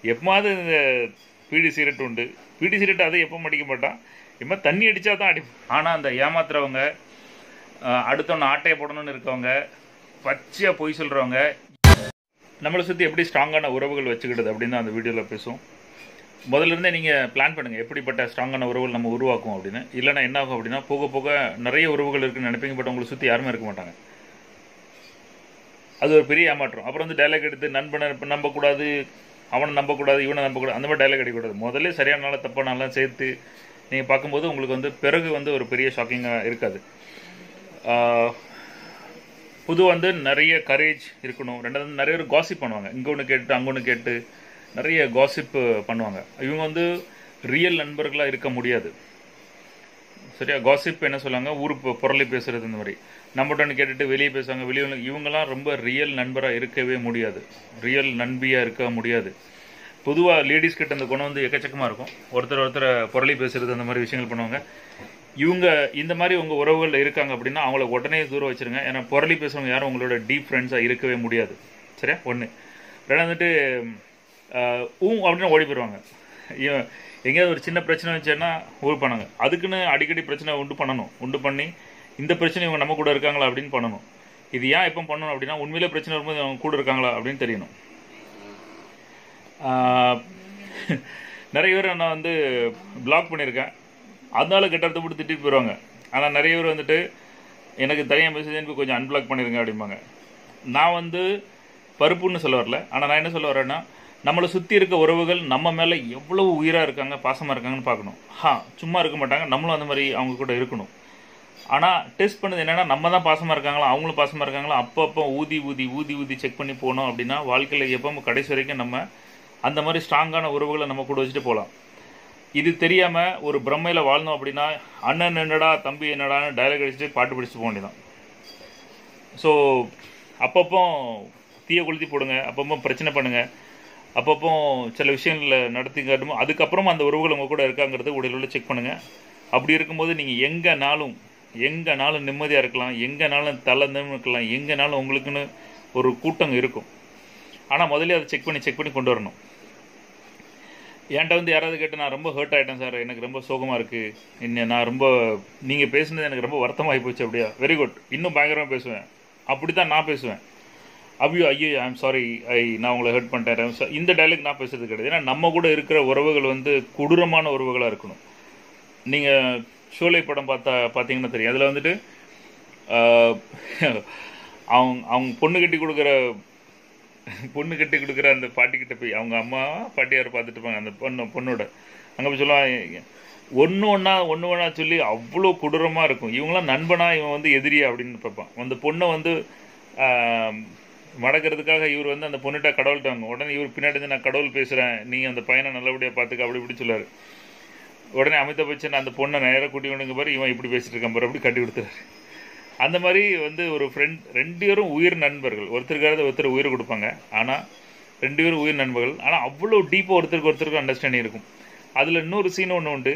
எப்போது இந்த பீடி சிகரெட் உண்டு பீடி சிகரெட் அதை எப்போ அடிக்க மாட்டான் எப்போ தண்ணி அடித்தா தான் அடி ஆனால் அந்த ஏமாத்துறவங்க அஹ், அடுத்தவன ஆட்டையை போடணும்னு இருக்கவங்க பச்சையாக பொய் சொல்கிறவங்க நம்மளை சுற்றி எப்படி ஸ்ட்ராங்கான உறவுகள் வச்சுக்கிடுது அப்படின்னு தான் அந்த வீடியோவில் பேசுவோம் முதல்ல இருந்தே நீங்கள் பிளான் பண்ணுங்கள் எப்படிப்பட்ட ஸ்ட்ராங்கான உறவுகள் நம்ம உருவாக்குவோம் அப்படின்னு இல்லைன்னா என்ன ஆகும் அப்படின்னா போக போக நிறைய உறவுகள் இருக்குன்னு நினைப்பீங்க பட் உங்களை சுற்றி யாருமே இருக்க மாட்டாங்க அது ஒரு பெரிய ஏமாற்றம் அப்புறம் வந்து டைலாக் எடுத்து நண்பனை இப்ப நம்பக்கூடாது அவனை நம்பக்கூடாது இவனை நம்பக்கூடாது அந்த மாதிரி டைலாக் அடிக்கக்கூடாது முதல்ல சரியான நாள தப்பான நாளெலாம் சேர்த்து நீங்கள் பார்க்கும்போது உங்களுக்கு வந்து பிறகு வந்து ஒரு பெரிய ஷாக்கிங்காக இருக்காது புது வந்து நிறைய கரேஜ் இருக்கணும் ரெண்டாவது வந்து நிறைய பேர் காசிப் பண்ணுவாங்க இங்கே ஒன்று கேட்டு அங்கே ஒன்று கேட்டு நிறைய காசிப் பண்ணுவாங்க இவங்க வந்து ரியல் நண்பர்களாக இருக்க முடியாது சரியா காசிப் என்ன சொல்லுவாங்க ஊர் பொ- புரளி பேசுறது இந்த மாதிரி நம்மகிட்ட ஒன்று கேட்டுட்டு வெளியே பேசுவாங்க வெளியே ஒண்ணு- இவங்கெல்லாம் ரொம்ப ரியல் நண்பராக இருக்கவே முடியாது ரியல் நண்பியாக இருக்க முடியாது பொதுவாக லேடிஸ் கிட்ட இந்த குணம் வந்து எக்கச்சக்கமாக இருக்கும் ஒருத்தர் ஒருத்தர் புரளி பேசுறது அந்த மாதிரி விஷயங்கள் பண்ணுவாங்க இவங்க இந்த மாதிரி உங்கள் உறவுகள் இருக்காங்க அப்படின்னா அவங்கள உடனே தூரம் வச்சிருங்க ஏன்னா புரளி பேசுறவங்க யாரும் உங்களோட டீப் ஃப்ரெண்ட்ஸாக இருக்கவே முடியாது சரியா ஒன்று ரெண்டாவது வந்துட்டு ஆஹ், ஊ அப்படின்னு ஓடி போயிடுவாங்க இவன் எங்கேயாவது ஒரு சின்ன பிரச்சனை வச்சேன்னா ஊர் பண்ணாங்க அதுக்குன்னு அடிக்கடி பிரச்சனை உண்டு பண்ணணும் உண்டு பண்ணி இந்த பிரச்சனை இவங்க நம்ம கூட இருக்காங்களா அப்படின்னு பண்ணணும் இது ஏன் எப்போ பண்ணணும் அப்படின்னா உண்மையிலே பிரச்சனை வரும்போது அவங்க கூட இருக்காங்களா அப்படின்னு தெரியணும் ஆஹ், நிறைய பேர் நான் வந்து பிளாக் பண்ணியிருக்கேன் அதனால கெட்டத்தை போட்டு திட்டிட்டு போயிடுவாங்க ஆனால் நிறைய பேர் வந்துட்டு எனக்கு தனியாக மெசேஜ் அனுப்பி கொஞ்சம் அன்பிளாக் பண்ணிருங்க அப்படிம்பாங்க நான் வந்து பருப்புன்னு சொல்ல வரல ஆனால் நான் என்ன சொல்ல வரேன்னா நம்மளை சுற்றி இருக்க உறவுகள் நம்ம மேலே எவ்வளவு உயிராக இருக்காங்க பாசமாக இருக்காங்கன்னு பார்க்கணும் ஹா சும்மா இருக்க மாட்டாங்க நம்மளும் அந்த மாதிரி அவங்க கூட இருக்கணும் ஆனால் டெஸ்ட் பண்ணது என்னன்னா நம்ம தான் பாசமாக இருக்காங்களா அவங்களும் பாசமாக இருக்காங்களா அப்பப்போ ஊதி ஊதி ஊதி ஊதி செக் பண்ணி போனோம் அப்படின்னா வாழ்க்கையில் எப்போ கடைசி வரைக்கும் நம்ம அந்த மாதிரி ஸ்ட்ராங்கான உறவுகளை நம்ம கூட வச்சுட்டு போகலாம் இது தெரியாமல் ஒரு பிரம்மையில் வாழ்ந்தோம் அப்படின்னா அண்ணன் என்னடா தம்பி என்னடான்னு டயலாக் அடிச்சுட்டு பாட்டு படிச்சுட்டு போக வேண்டியதான் ஸோ அப்பப்போ தீய கொளுத்தி போடுங்க அப்பப்போ பிரச்சனை பண்ணுங்க அப்பப்போ சில விஷயங்களை நடத்தி காட்டுமோ அதுக்கப்புறமா அந்த உறவுகள் உங்க கூட இருக்காங்கிறது உடல் செக் பண்ணுங்க அப்படி இருக்கும்போது நீங்கள் எங்கேனாலும் எங்கேனாலும் நிம்மதியாக இருக்கலாம் எங்கேனாலும் தலை இருக்கலாம் எங்கேனாலும் உங்களுக்குன்னு ஒரு கூட்டம் இருக்கும் ஆனால் முதல்ல அதை செக் பண்ணி செக் பண்ணி கொண்டு வரணும் என்கிட்ட வந்து யாராவது கேட்டு நான் ரொம்ப ஹர்ட் ஆகிட்டேன் சார் எனக்கு ரொம்ப சோகமாக இருக்குது இன்னும் நான் ரொம்ப நீங்கள் பேசுனது எனக்கு ரொம்ப வருத்தமாகி போச்சு அப்படியா வெரி குட் இன்னும் பயங்கரமாக பேசுவேன் அப்படி தான் நான் பேசுவேன் அவ்யூ ஐயோ ஐம் சாரி ஐ நான் உங்களை ஹர்ட் பண்ணிட்டேன் So, இந்த டைலாக் நான் பேசுறது கிடையாது ஏன்னா நம்ம கூட இருக்கிற உறவுகள் வந்து கொடூரமான உறவுகளாக இருக்கணும் நீங்கள் ஷோலை படம் பார்த்தா பார்த்தீங்கன்னா தெரியும் அதில் வந்துட்டு ஆஹ், அவங்க அவங்க பொண்ணு கட்டி கொடுக்குற பொண்ணு கட்டி கொடுக்குற அந்த பாட்டிக்கிட்ட போய் அவங்க அம்மா பாட்டியார் பார்த்துட்டு இருப்பாங்க அந்த பொண்ணு பொண்ணோட அங்கே போய் சொல்லுவாங்க ஒன்று ஒன்றா ஒன்று ஒன்றா சொல்லி அவ்வளோ கொடூரமாக இருக்கும் இவங்களாம் நண்பனா இவன் வந்து எதிரியா அப்படின்னு பார்ப்பான் அந்த பொண்ணை வந்து ஆஹ், மடக்கிறதுக்காக இவர் வந்து அந்த பொண்ணுகிட்ட கடவுள்கிட்ட வாங்க உடனே இவர் பின்னாடி இருந்து நான் கடவுள் பேசுகிறேன் நீங்கள் அந்த பையனை நல்லபடியாக பார்த்துக்க அப்படி இப்படி சொல்லாரு உடனே அமிதாப் பச்சன் அந்த பொண்ணை நேராக கூட்டி கொண்டுங்க பாரு இவன் இப்படி பேசிட்டு இருக்கான் பாரு அப்படி கட்டி கொடுத்துறாரு அந்த மாதிரி வந்து ஒரு ஃப்ரெண்ட் ரெண்டு பேரும் உயிர் நண்பர்கள் ஒருத்தருக்காவது ஒருத்தர் உயிர் கொடுப்பாங்க ஆனால் ரெண்டு பேரும் உயிர் நண்பர்கள் ஆனால் அவ்வளோ டீப்பாக ஒருத்தருக்கு ஒருத்தருக்கு அண்டர்ஸ்டாண்டிங் இருக்கும் அதில் இன்னொரு சீன் ஒன்று உண்டு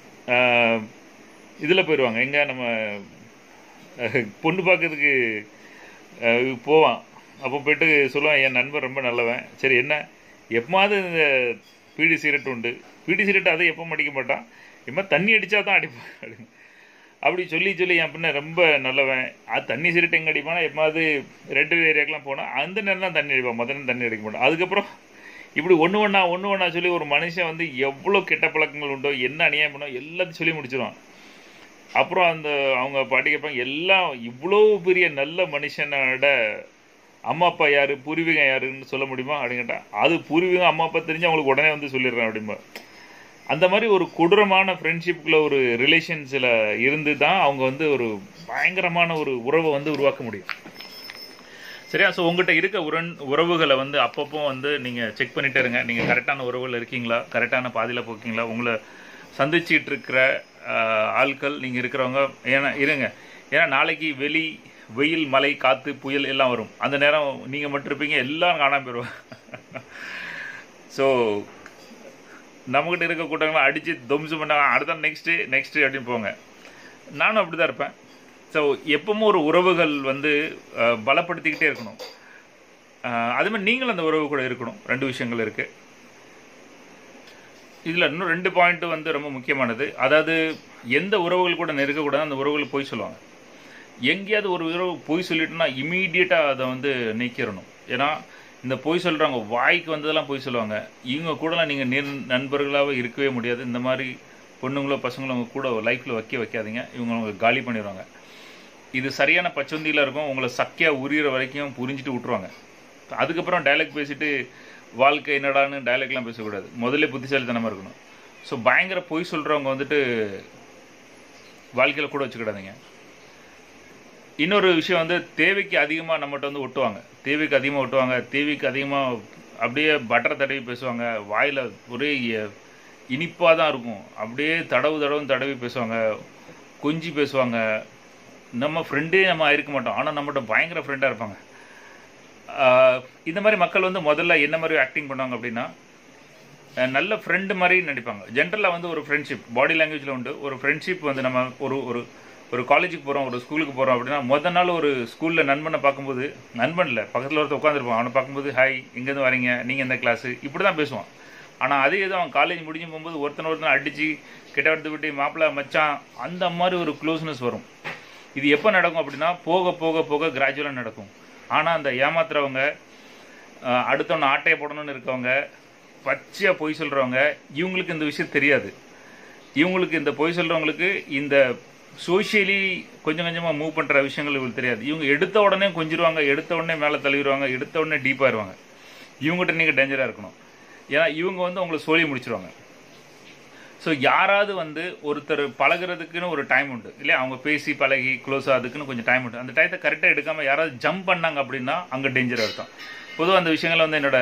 இதில் போயிடுவாங்க எங்கே நம்ம அஹ், பொண்ணு பார்க்கறதுக்கு அஹ், போவான் அப்போ போயிட்டு சொல்லுவான் என் நண்பன் ரொம்ப நல்லவன் சரி என்ன எப்போது இந்த பீடி சிகரெட் உண்டு பீடி சிகரெட் அதை எப்போ அடிக்க மாட்டான் எப்போ தண்ணி அடித்தா தான் அடிப்பான் அப்படின்னு அப்படி சொல்லி சொல்லி என் பின்ன ரொம்ப நல்லவன் அது தண்ணி சிரட்டை எங்கே அடிப்பானா எப்போது ரெட் ஏரியாக்கெலாம் போனால் அந்த நேரம் தான் தண்ணி அடிப்பான் முதல்ல தண்ணி அடிக்க மாட்டான் அதுக்கப்புறம் இப்படி ஒன்று ஒன்றா ஒன்று ஒன்றா சொல்லி ஒரு மனுஷன் வந்து எவ்வளோ கெட்ட பழக்கங்கள் உண்டோ என்ன அநியாயம் பண்ணோ எல்லாத்தையும் சொல்லி முடிச்சிருவான் அப்புறம் அந்த அவங்க பாட்டி கேட்பாங்க எல்லாம் இவ்வளோ பெரிய நல்ல மனுஷனோட அம்மா அப்பா யாரு பூர்வீகம் யாருன்னு சொல்ல முடியுமா அப்படின்னு கேட்டா அது பூர்வீகம் அம்மா அப்பா தெரிஞ்சு அவங்களுக்கு உடனே வந்து சொல்லிடுறேன் அப்படிம்பா அந்த மாதிரி ஒரு கொடூரமான ஃப்ரெண்ட்ஷிப்பில் ஒரு ரிலேஷன்ஸில் இருந்து தான் அவங்க வந்து ஒரு பயங்கரமான ஒரு உறவை வந்து உருவாக்க முடியும் சரியா ஸோ உங்ககிட்ட இருக்க உரண் உறவுகளை வந்து அப்பப்போ வந்து நீங்கள் செக் பண்ணிட்டே இருங்க நீங்கள் கரெக்டான உறவுகள் இருக்கீங்களா கரெக்டான பாதியில் போக்கீங்களா உங்களை சந்திச்சிட்டு இருக்கிற ஆஹ், ஆட்கள் நீங்கள் இருக்கிறவங்க ஏன்னா இருங்க ஏன்னா நாளைக்கு வெளி வெயில் மழை காற்று புயல் எல்லாம் வரும் அந்த நேரம் நீங்கள் மட்டும் இருப்பீங்க எல்லாரும் காணாம போயிடுவாங்க ஸோ நம்மகிட்ட இருக்க கூட்டங்களை அடித்து தும்சு பண்ணாங்க அடுத்த நெக்ஸ்ட்டு நெக்ஸ்ட்டு அப்படின்னு போங்க நானும் அப்படி தான் இருப்பேன் ஸோ எப்பவும் ஒரு உறவுகள் வந்து அஹ், பலப்படுத்திக்கிட்டே இருக்கணும் அஹ், அதே மாதிரி நீங்களும் அந்த உறவு கூட இருக்கணும் ரெண்டு விஷயங்கள் இருக்குது இதில் இன்னும் ரெண்டு பாயிண்ட் வந்து ரொம்ப முக்கியமானது அதாவது எந்த உறவுகள் கூட நெருக்கக்கூடாது அந்த உறவுகள் போய் சொல்லுவாங்க எங்கேயாவது ஒரு உறவு பொய் சொல்லிட்டோம்னா இமீடியட்டாக அதை வந்து நீக்கிடணும் ஏன்னா இந்த பொய் சொல்கிறவங்க வாய்க்கு வந்ததெல்லாம் பொய் சொல்லுவாங்க இவங்க கூடலாம் நீங்கள் நெர் நண்பர்களாகவே இருக்கவே முடியாது இந்த மாதிரி பொண்ணுங்களோ பசங்களோ உங்க கூட லைஃப்பில் வைக்க வைக்காதீங்க இவங்க உங்களுக்கு காலி பண்ணிடுவாங்க இது சரியான பச்சந்தியில் இருக்கும் உங்களை சக்கையாக உரியிற வரைக்கும் புரிஞ்சுட்டு விட்ருவாங்க அதுக்கப்புறம் டைலாக் பேசிட்டு வாழ்க்கை என்னடான்னு டைலாக்லாம் பேசக்கூடாது முதல்ல புத்திசாலித்தனமாக இருக்கணும் ஸோ பயங்கர பொய் சொல்கிறவங்க வந்துட்டு வாழ்க்கையில் கூட வச்சுக்கிடாதீங்க இன்னொரு விஷயம் வந்து தேவைக்கு அதிகமாக நம்மகிட்ட வந்து ஒட்டுவாங்க தேவைக்கு அதிகமாக ஒட்டுவாங்க தேவைக்கு அதிகமாக அப்படியே பட்டர் தடவி பேசுவாங்க வாயில் ஒரே இனிப்பாக தான் இருக்கும் அப்படியே தடவு தடவு தடவி பேசுவாங்க கொஞ்சி பேசுவாங்க நம்ம ஃப்ரெண்டே நம்ம ஆயிருக்க மாட்டோம் ஆனால் நம்மகிட்ட பயங்கர ஃப்ரெண்டாக இருப்பாங்க ஆஹ் இந்த மாதிரி மக்கள் வந்து முதல்ல என்ன மாதிரி ஆக்டிங் பண்ணுவாங்க அப்படின்னா அஹ் நல்ல ஃப்ரெண்டு மாதிரி நடிப்பாங்க ஜென்ரலாக வந்து ஒரு ஃப்ரெண்ட்ஷிப் பாடி லாங்குவேஜில் உண்டு ஒரு ஃப்ரெண்ட்ஷிப் வந்து நம்ம ஒரு ஒரு ஒரு காலேஜுக்கு போகிறோம் ஒரு ஸ்கூலுக்கு போகிறோம் அப்படின்னா முத நாள் ஒரு ஸ்கூலில் நண்பனை பார்க்கும்போது நண்பன் இல்லை பக்கத்தில் ஒருத்தர் உட்காந்துருப்பான் அவனை பார்க்கும்போது ஹாய் இங்கேருந்து வரீங்க நீங்கள் எந்த கிளாஸு இப்படி தான் பேசுவான் ஆனால் அதே இது அவன் காலேஜ் முடிஞ்சு போகும்போது ஒருத்தனை ஒருத்தனை அடித்து கிட்ட எடுத்து விட்டு மாப்பிள்ளை மச்சான் அந்த மாதிரி ஒரு க்ளோஸ்னஸ் வரும் இது எப்போ நடக்கும் அப்படின்னா போக போக போக கிராஜுவலாக நடக்கும் ஆனால் அந்த ஏமாத்துறவங்க அஹ், அடுத்தவனை ஆட்டையை போடணும்னு இருக்கவங்க பச்சையாக பொய் சொல்கிறவங்க இவங்களுக்கு இந்த விஷயம் தெரியாது இவங்களுக்கு இந்த பொய் சொல்கிறவங்களுக்கு இந்த சோஷியலி கொஞ்சம் கொஞ்சமாக மூவ் பண்ணுற விஷயங்கள் இவங்களுக்கு தெரியாது இவங்க எடுத்த உடனே கொஞ்சிருவாங்க எடுத்த உடனே மேலே தள்ளிடுவாங்க எடுத்த உடனே டீப்பாயிருவாங்க இவங்ககிட்ட நீங்கள் டேஞ்சராக இருக்கணும் ஏன்னா இவங்க வந்து உங்களை சொல்லி முடிச்சிருவாங்க ஸோ யாராவது வந்து ஒருத்தர் பழகுறதுக்குன்னு ஒரு டைம் உண்டு இல்லையா அவங்க பேசி பழகி க்ளோஸ் ஆகுதுக்குன்னு கொஞ்சம் டைம் உண்டு அந்த டயத்தை கரெக்டாக எடுக்காமல் யாராவது ஜம்ப் பண்ணாங்க அப்படின்னா அங்கே டேஞ்சர் அர்த்தம் பொதுவாக அந்த விஷயங்களை வந்து என்னோட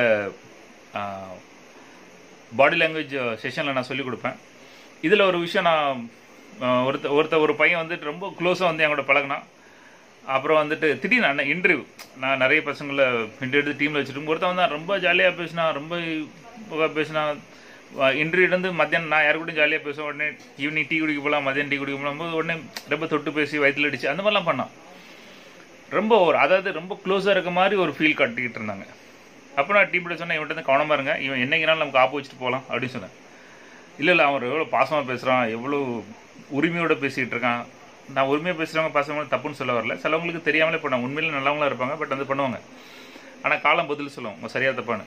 பாடி லாங்குவேஜ் செஷனில் நான் சொல்லிக் கொடுப்பேன் இதில் ஒரு விஷயம் நான் ஆஹ், ஒருத்த ஒருத்த ஒரு பையன் வந்துட்டு ரொம்ப க்ளோஸாக வந்து என்கூட பழகினான் அப்புறம் வந்துட்டு திடீர்னு அண்ணன் இன்டர்வியூ நான் நிறைய பசங்களை இன்டர்வியூ எடுத்து டீமில் வச்சுட்டு ஒருத்தன் வந்து ரொம்ப ஜாலியாக பேசினான் ரொம்ப புகா பேசினான் இன்டர்வியூ வந்து மத்தியானம் நான் யாரு கூடயும் ஜாலியாக பேசுவேன் உடனே ஈவினிங் டீ குடிக்க போகலாம் மதியானம் டீ குடிக்க போகலாம் போது உடனே ரொம்ப தொட்டு பேசி வயிற்றுல அடிச்சு அந்த மாதிரிலாம் பண்ணான் ரொம்ப ஒரு அதாவது ரொம்ப க்ளோஸாக இருக்க மாதிரி ஒரு ஃபீல் கட்டிக்கிட்டு இருந்தாங்க அப்போ நான் டீம் சொன்னேன் இவன்ட்டு வந்து கவனமாக இருங்க இவன் என்னைக்குனாலும் நமக்கு ஆப்பு வச்சுட்டு போகலாம் அப்படின்னு சொன்னேன் இல்லை இல்லை அவன் எவ்வளோ பாசமாக பேசுகிறான் எவ்வளோ உரிமையோட பேசிக்கிட்டு இருக்கான் நான் உரிமையாக பேசுகிறவங்க பசங்க தப்புன்னு சொல்ல வரல சிலவங்களுக்கு தெரியாமலே பண்ணாங்க உண்மையில நல்லவங்களா இருப்பாங்க பட் வந்து பண்ணுவாங்க ஆனால் காலம் பதில் சொல்லுவோம் உங்க சரியா தப்பான்னு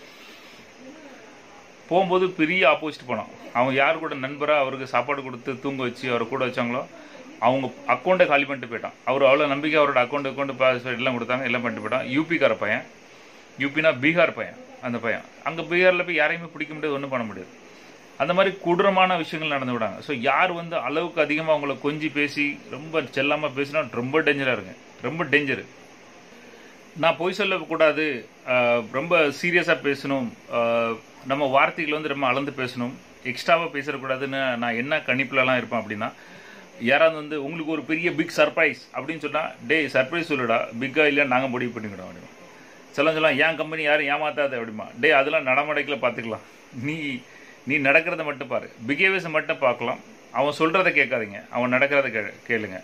போகும்போது பெரிய ஆப்போசிட் போனான் அவன் யார் கூட நண்பராக அவருக்கு சாப்பாடு கொடுத்து தூங்க வச்சு அவரை கூட வச்சாங்களோ அவங்க அக்கௌண்ட்டை காலி பண்ணிட்டு போயிட்டான் அவர் அவ்வளோ நம்பிக்கை அவரோட அக்கௌண்ட் அக்கௌண்ட் பாஸ்வேர்ட் எல்லாம் கொடுத்தாங்க எல்லாம் பண்ணிட்டு போயிட்டான் யூபிக்கார பையன் யூபினா பீகார் பையன் அந்த பையன் அங்கே பீகாரில் போய் யாரையுமே பிடிக்க முடியாது ஒன்றும் பண்ண முடியாது அந்த மாதிரி கொடூரமான விஷயங்கள் நடந்து விடாங்க ஸோ யார் வந்து அளவுக்கு அதிகமாக அவங்கள கொஞ்சி பேசி ரொம்ப செல்லாமல் பேசினா ரொம்ப டேஞ்சராக இருங்க ரொம்ப டேஞ்சரு நான் பொய் சொல்லக்கூடாது ஆஹ் ரொம்ப சீரியஸாக பேசணும் ஆஹ் நம்ம வார்த்தைகள் வந்து ரொம்ப அளந்து பேசணும் எக்ஸ்ட்ராவாக பேசக்கூடாதுன்னு நான் என்ன கணிப்புலலாம் இருப்பேன் அப்படின்னா யாராவது வந்து உங்களுக்கு ஒரு பெரிய பிக் சர்ப்ரைஸ் அப்படின்னு சொன்னால் டேய் சர்ப்ரைஸ் சொல்லுடா பிக்காக இல்லையா நாங்கள் முடிவு பண்ணிக்கிட்டோம் அப்படிமா சொல்ல சொல்லலாம் என் கம்பெனி யாரும் ஏமாத்தாது அப்படிமா டேய் அதெல்லாம் நடமுறைக்கில் பார்த்துக்கலாம் நீ நீ நடக்கிறத மட்டும் பாரு பிஹேவியர்ஸை மட்டும் பார்க்கலாம் அவன் சொல்கிறத கேட்காதீங்க அவன் நடக்கிறத கே கேளுங்க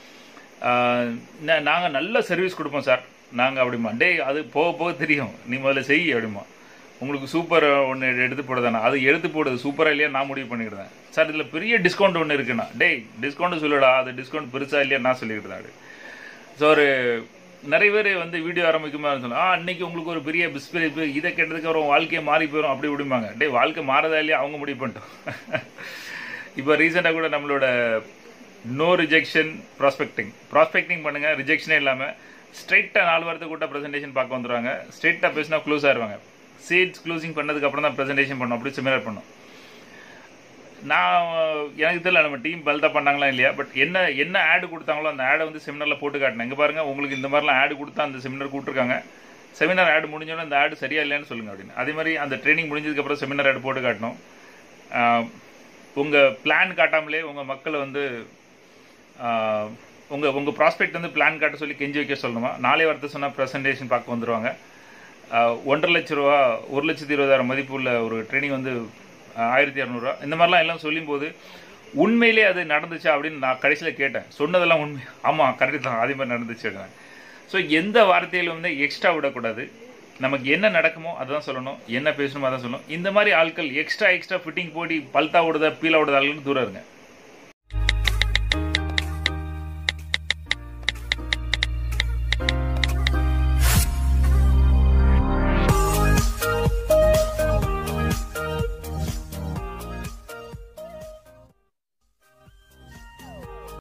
நாங்கள் நல்ல சர்வீஸ் கொடுப்போம் சார் நாங்கள் அப்படிமா டேய் அது போக போக தெரியும் நீ முதல்ல செய் அப்படிமா உங்களுக்கு சூப்பர் ஒன்று எடுத்து போடுதானே அது எடுத்து போடுது சூப்பராக இல்லையா நான் முடிவு பண்ணிக்கிட்டேன் சார் இதில் பெரிய டிஸ்கவுண்ட் ஒன்று இருக்குண்ணா டேய் டிஸ்கவுண்ட் சொல்லுடா அது டிஸ்கவுண்ட் பெருசா இல்லையா நான் சொல்லிக்கிட்டேன் அப்படி ஸோ ஒரு நிறைய பேர் வந்து வீடியோ ஆரம்பிக்குமா சொல்லலாம் ஆ அன்னைக்கு உங்களுக்கு ஒரு பெரிய பிஸ்பிளே இதை கேட்டதுக்கு அப்புறம் வாழ்க்கையை மாறி போயிடும் அப்படி விடுமாங்க டேய் வாழ்க்கை மாறதா இல்லையா அவங்க முடிவு பண்ணிட்டோம் இப்போ ரீசெண்டாக கூட நம்மளோட நோ ரிஜெக்ஷன் ப்ராஸ்பெக்டிங் ப்ராஸ்பெக்டிங் பண்ணுங்க ரிஜெக்ஷனே இல்லாமல் ஸ்ட்ரைட்டாக நாலு வாரத்துக்கு கூட ப்ரெசன்டேஷன் பார்க்க வந்துடுவாங்க ஸ்ட்ரைட்டாக பேசினா க்ளோஸ் ஆயிருவாங்க சேல்ஸ் க்ளோசிங் பண்ணதுக்கு அப்புறம் தான் ப்ரெசன்டேஷன் பண்ணோம் அப்படி செமினார் பண்ணோம் நான் எனக்கு தெரியல நம்ம டீம் பல்தா பண்ணாங்களா இல்லையா பட் என்ன என்ன ஆடு கொடுத்தாங்களோ அந்த ஆடை வந்து செமினாரில் போட்டு காட்டினேன் இங்கே பாருங்க உங்களுக்கு இந்த மாதிரிலாம் ஆடு கொடுத்தா அந்த செமினார் கூப்பிட்டுருக்காங்க செமினார் ஆடு முடிஞ்சோடனே அந்த ஆடு சரியா இல்லையான்னு சொல்லுங்க அப்படின்னு அதே மாதிரி அந்த ட்ரைனிங் முடிஞ்சதுக்கப்புறம் செமினார் ஆடு போட்டு காட்டணும் ஆஹ் உங்க பிளான் காட்டாமலே உங்க மக்களை வந்து ஆஹ் உங்க உங்க ப்ராஸ்பெக்ட் வந்து பிளான் காட்ட சொல்லி கெஞ்சி வைக்க சொல்லணுமா நாளை வாரத்தை சொன்னா ப்ரெசன்டேஷன் பார்க்க வந்துருவாங்க ஆஹ் ஒன்றரை லட்ச ரூபா ஒரு லட்சத்தி இருபதாயிரம் மதிப்பு உள்ள ஒரு ட்ரைனிங் வந்து ஆஹ் ஆயிரத்தி இரநூறுவா இந்த மாதிரிலாம் எல்லாம் சொல்லும்போது உண்மையிலே அது நடந்துச்சா அப்படின்னு நான் கடைசியில் கேட்டேன் சொன்னதெல்லாம் உண்மை ஆமாம் கரெக்ட் தான் அதே மாதிரி நடந்துச்சு ஸோ எந்த வார்த்தையிலும் வந்து எக்ஸ்ட்ரா விடக்கூடாது நமக்கு என்ன நடக்குமோ அதான் சொல்லணும் என்ன பேசணுமோ அதான் சொல்லணும் இந்த மாதிரி ஆட்கள் எக்ஸ்ட்ரா எக்ஸ்ட்ரா ஃபிட்டிங் போட்டி பல்தா ஓடுதா பீலா ஓடுதா ஆளுன்னு தூரம் இருங்க